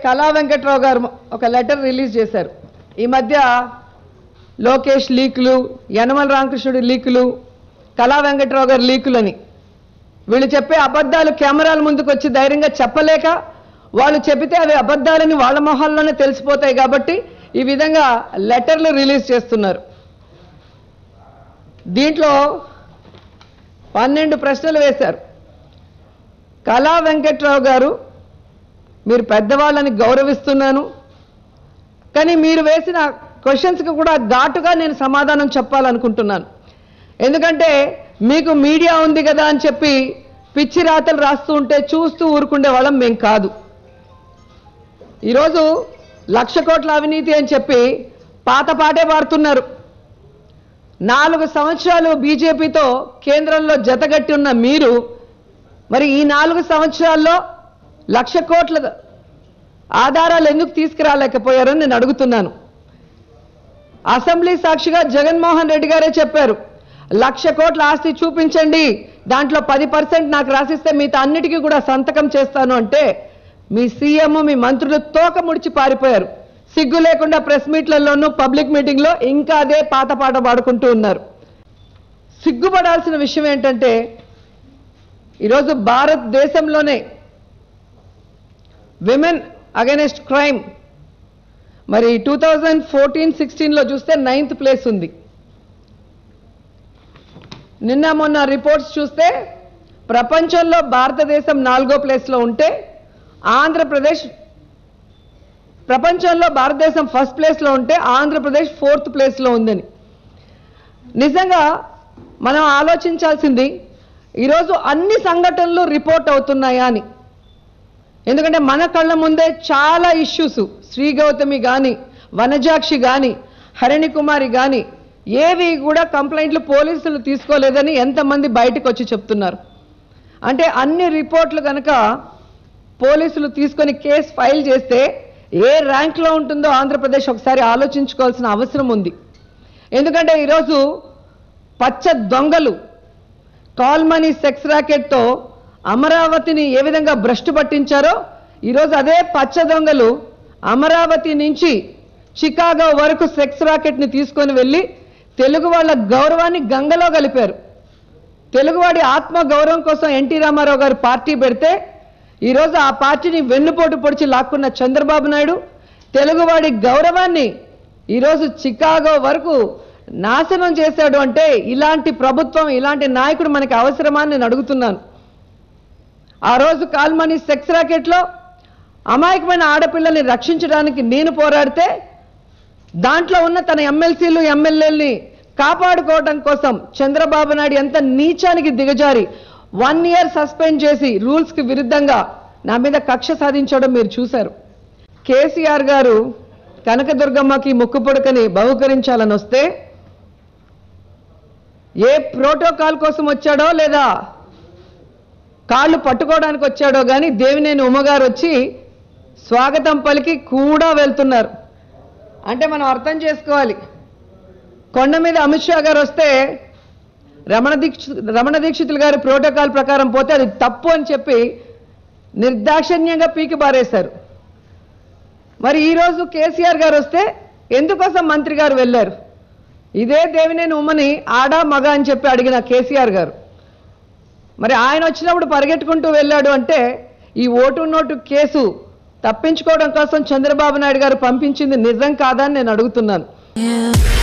కళా వెంకట్రావు గారు ఒక లెటర్ రిలీజ్ చేశారు ఈ మధ్య లోకేష్ లీకులు యనమల రామకృష్ణుడి లీకులు కళా వెంకట్రావు గారి లీకులని వీళ్ళు చెప్పే అబద్ధాలు కెమెరాల ముందుకు వచ్చి ధైర్యంగా చెప్పలేక వాళ్ళు చెబితే అవి అబద్ధాలని వాళ్ళ మొహాల్లోనే తెలిసిపోతాయి కాబట్టి ఈ విధంగా లెటర్లు రిలీజ్ చేస్తున్నారు దీంట్లో పన్నెండు ప్రశ్నలు వేశారు కళా వెంకట్రావు గారు మీరు పెద్దవాళ్ళని గౌరవిస్తున్నాను కానీ మీరు వేసిన క్వశ్చన్స్కి కూడా ఘాటుగా నేను సమాధానం చెప్పాలనుకుంటున్నాను ఎందుకంటే మీకు మీడియా ఉంది కదా అని చెప్పి పిచ్చి రాతలు రాస్తూ ఉంటే చూస్తూ ఊరుకుండే వాళ్ళం మేం కాదు ఈరోజు లక్ష కోట్ల అవినీతి అని చెప్పి పాత పాటే పాడుతున్నారు నాలుగు సంవత్సరాలు బీజేపీతో కేంద్రంలో జతగట్టి ఉన్న మీరు మరి ఈ నాలుగు సంవత్సరాల్లో లక్ష కోట్ల ఆధారాలు ఎందుకు తీసుకురాలేకపోయారని నేను అడుగుతున్నాను అసెంబ్లీ సాక్షిగా జగన్మోహన్ రెడ్డి గారే చెప్పారు లక్ష కోట్ల ఆస్తి చూపించండి దాంట్లో పది పర్సెంట్ నాకు రాసిస్తే మిగతా అన్నిటికీ కూడా సంతకం చేస్తాను అంటే మీ సీఎం మీ మంత్రులు తోక ముడిచి పారిపోయారు సిగ్గు లేకుండా ప్రెస్ మీట్లలోనూ పబ్లిక్ మీటింగ్లో ఇంకా అదే పాత పాట పాడుకుంటూ ఉన్నారు సిగ్గుపడాల్సిన విషయం ఏంటంటే ఈరోజు భారతదేశంలోనే విమెన్ అగెనెస్ట్ క్రైమ్ మరి టూ థౌజండ్ ఫోర్టీన్ సిక్స్టీన్లో చూస్తే నైన్త్ ప్లేస్ ఉంది నిన్న మొన్న రిపోర్ట్స్ చూస్తే ప్రపంచంలో భారతదేశం నాలుగో ప్లేస్లో ఉంటే ఆంధ్రప్రదేశ్ ప్రపంచంలో భారతదేశం ఫస్ట్ ప్లేస్లో ఉంటే ఆంధ్రప్రదేశ్ ఫోర్త్ ప్లేస్లో ఉందని నిజంగా మనం ఆలోచించాల్సింది ఈరోజు అన్ని సంఘటనలు రిపోర్ట్ అవుతున్నాయా అని ఎందుకంటే మన కళ్ళ ముందే చాలా ఇష్యూస్ శ్రీ గౌతమి కానీ వనజాక్షి కానీ హరిణి కుమారి కానీ ఏవి కూడా కంప్లైంట్లు పోలీసులు తీసుకోలేదని ఎంతమంది బయటకు వచ్చి చెప్తున్నారు అంటే అన్ని రిపోర్ట్లు కనుక పోలీసులు తీసుకొని కేసు ఫైల్ చేస్తే ఏ ర్యాంక్లో ఉంటుందో ఆంధ్రప్రదేశ్ ఒకసారి ఆలోచించుకోవాల్సిన అవసరం ఉంది ఎందుకంటే ఈరోజు పచ్చ దొంగలు కాల్ మనీ సెక్స్ ర్యాకెట్తో అమరావతిని ఏ విధంగా భ్రష్టు పట్టించారో ఈరోజు అదే పచ్చ దొంగలు అమరావతి నుంచి చికాగో వరకు సెక్స్ రాకెట్ని తీసుకొని వెళ్ళి తెలుగు వాళ్ళ గౌరవాన్ని గంగలో కలిపారు తెలుగువాడి ఆత్మ గౌరవం కోసం ఎన్టీ రామారావు గారు పార్టీ పెడితే ఈరోజు ఆ పార్టీని వెన్నుపోటు పొడిచి లాక్కున్న చంద్రబాబు నాయుడు తెలుగువాడి గౌరవాన్ని ఈరోజు చికాగో వరకు నాశనం చేశాడు అంటే ఇలాంటి ప్రభుత్వం ఇలాంటి నాయకుడు మనకి అవసరమా అని నేను అడుగుతున్నాను ఆ రోజు కాల్మనీ సెక్స్ రాకెట్లో అమాయకమైన ఆడపిల్లల్ని రక్షించడానికి నేను పోరాడితే దాంట్లో ఉన్న తన ఎమ్మెల్సీలు ఎమ్మెల్యేల్ని కాపాడుకోవడం కోసం చంద్రబాబు నాయుడు ఎంత నీచానికి దిగజారి వన్ ఇయర్ సస్పెండ్ చేసి రూల్స్కి విరుద్ధంగా నా మీద కక్ష సాధించడం మీరు చూశారు కేసీఆర్ గారు కనకదుర్గమ్మకి ముక్కు పుడకని బహుకరించాలని వస్తే ఏ ప్రోటోకాల్ కోసం వచ్చాడో లేదా కాళ్ళు పట్టుకోవడానికి వచ్చాడో కానీ దేవినేని ఉమ్మగారు వచ్చి స్వాగతం పలికి కూడా వెళ్తున్నారు అంటే మనం అర్థం చేసుకోవాలి కొండ మీద అమిత్ షా గారు వస్తే రమణ దీక్ష రమణ దీక్షితులు గారి ప్రోటోకాల్ ప్రకారం పోతే అది తప్పు అని చెప్పి నిర్దాక్షిణ్యంగా పీకి బారేశారు మరి ఈరోజు కేసీఆర్ గారు వస్తే ఎందుకోసం మంత్రి గారు వెళ్ళారు ఇదే దేవినేని ఉమ్మని ఆడా మగ అని చెప్పి అడిగిన కేసీఆర్ గారు మరి ఆయన వచ్చినప్పుడు పరిగెట్టుకుంటూ వెళ్ళాడు అంటే ఈ ఓటు నోటు కేసు తప్పించుకోవడం కోసం చంద్రబాబు నాయుడు గారు పంపించింది నిజం కాదని నేను అడుగుతున్నాను Yeah.